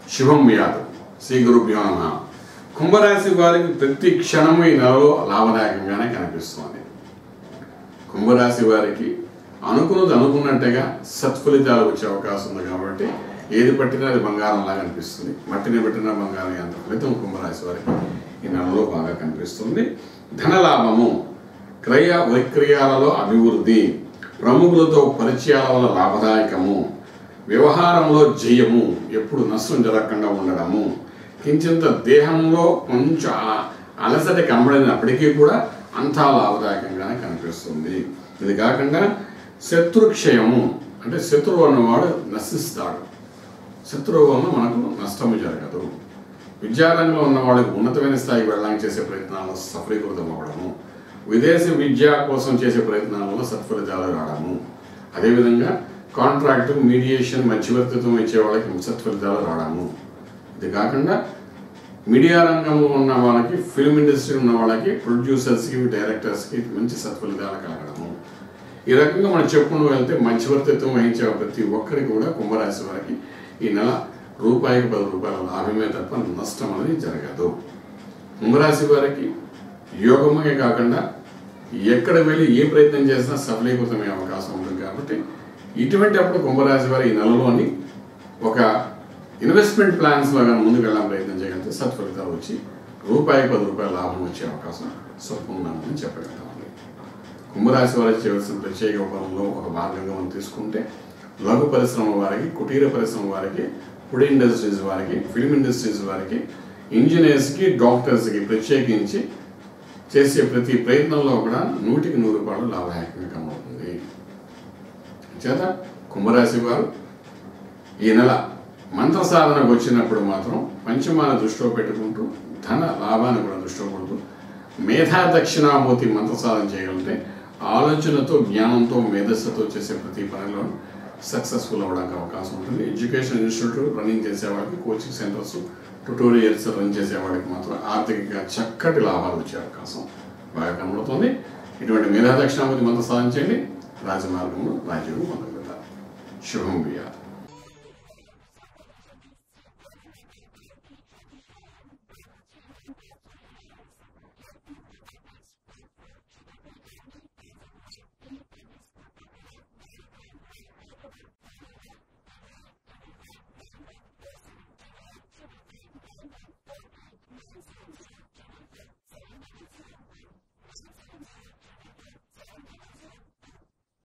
శుభం వ్యాధు శ్రీ గురుభ్యో నమ కుంభరాశి వారికి ప్రతి క్షణము ఈ నెలలో లాభదాయకంగానే కనిపిస్తుంది కుంభరాశి వారికి అనుకున్నది అనుకున్నట్టుగా సత్ఫలితాలు వచ్చే అవకాశం ఉంది కాబట్టి ఏది పట్టినా అది బంగారం లాగా అనిపిస్తుంది మట్టిని పట్టినా బంగారం అంత ఫలితం కుంభరాశి వారికి ఈ నెలలో బాగా కనిపిస్తుంది ధనలాభము క్రయ విక్రయాలలో అభివృద్ధి ప్రముఖులతో పరిచయాల వల్ల లాభదాయకము వ్యవహారంలో జయము ఎప్పుడు నష్టం జరగకుండా ఉండడము కించింత దేహంలో కొంచెం ఆ- అలసట కనబడినప్పటికీ కూడా అంతా లాభదాయకంగానే కనిపిస్తుంది ఇది కాకుండా శత్రుక్షయము అంటే శత్రువు అన్నవాడు నశిస్తాడు శత్రువు వలన మనకు నష్టము జరగదు విద్యారంగంలో ఉన్న వాళ్ళకి ఉన్నతమైన స్థాయికి వెళ్ళడానికి చేసే ప్రయత్నాల్లో సఫలీకృతం అవ్వడము విదేశీ విద్య కోసం చేసే ప్రయత్నాలలో సత్ఫలితాలు రావడము అదేవిధంగా కాంట్రాక్ట్ మీడియేషన్ మధ్యవర్తిత్వం ఇచ్చే వాళ్ళకి సత్ఫలితాలు రావడము ఇది కాకుండా మీడియా రంగంలో ఉన్న వాళ్ళకి ఫిల్మ్ ఇండస్ట్రీ ఉన్న వాళ్ళకి ప్రొడ్యూసర్స్కి డైరెక్టర్స్కి మంచి సత్ఫలితాలు కలగడము ఈ రకంగా మనం చెప్పుకుంటూ వెళ్తే మధ్యవర్తిత్వం వహించే ప్రతి ఒక్కరికి కూడా కుంభరాశి వారికి ఈ నెల రూపాయికి పది రూపాయల లాభమే తప్ప నష్టం అనేది జరగదు కుంభరాశి వారికి యోగమే కాకుండా ఎక్కడ వెళ్ళి ఏ ప్రయత్నం చేసినా సఫలీకృతమయ్యే అవకాశం ఉంటుంది కాబట్టి ఇటువంటి అప్పుడు కుంభరాశి వారి ఈ నెలలోని ఒక ఇన్వెస్ట్మెంట్ ప్లాన్స్ లాగా ముందుకు వెళ్ళడం ప్రయత్నం చేయగలిగితే సత్ఫలితాలు వచ్చి రూపాయి పది రూపాయల లాభం వచ్చే అవకాశం స్వల్పంగా చెప్పగలుగుతామండి కుంభరాశి వారికి చేయవలసిన ప్రత్యేక ఉపాయంలో ఒక భాగంగా మనం తీసుకుంటే లఘు పరిశ్రమ వారికి కుటీర పరిశ్రమ వారికి ఫుడ్ ఇండస్ట్రీస్ వారికి ఫిల్మ్ ఇండస్ట్రీస్ వారికి ఇంజనీర్స్కి డాక్టర్స్కి ప్రత్యేకించి చేసే ప్రతి ప్రయత్నంలో కూడా నూటికి నూరు రూపాయలు లాభదాయకంగా కనబడుతుంది చేత కుంభరాశి వారు ఈ నెల మంత్ర సాధనకు వచ్చినప్పుడు మాత్రం పంచమాన దృష్టిలో పెట్టుకుంటూ ధన లాభాన్ని కూడా దృష్టిలో పెడుతూ మేధా దక్షిణామూర్తి మంత్ర సాధన చేయగలిగితే ఆలోచనతో జ్ఞానంతో మేధస్సుతో చేసే ప్రతి పనిలో సక్సెస్ఫుల్ అవ్వడానికి అవకాశం ఉంటుంది ఎడ్యుకేషన్ ఇన్స్టిట్యూట్ రన్నింగ్ చేసే వాళ్ళకి కోచింగ్ సెంటర్స్ ట్యుటోరియల్స్ రన్ చేసే వాళ్ళకి మాత్రం ఆర్థికంగా చక్కటి లాభాలు వచ్చే అవకాశం బాగా కనబడుతుంది ఇటువంటి మేధా దక్షిణామూర్తి మంత్ర సాధన చేయండి రాజమార్గంలో రాజ్యం పొందగలుగుతారు శుభం బియ్యాలి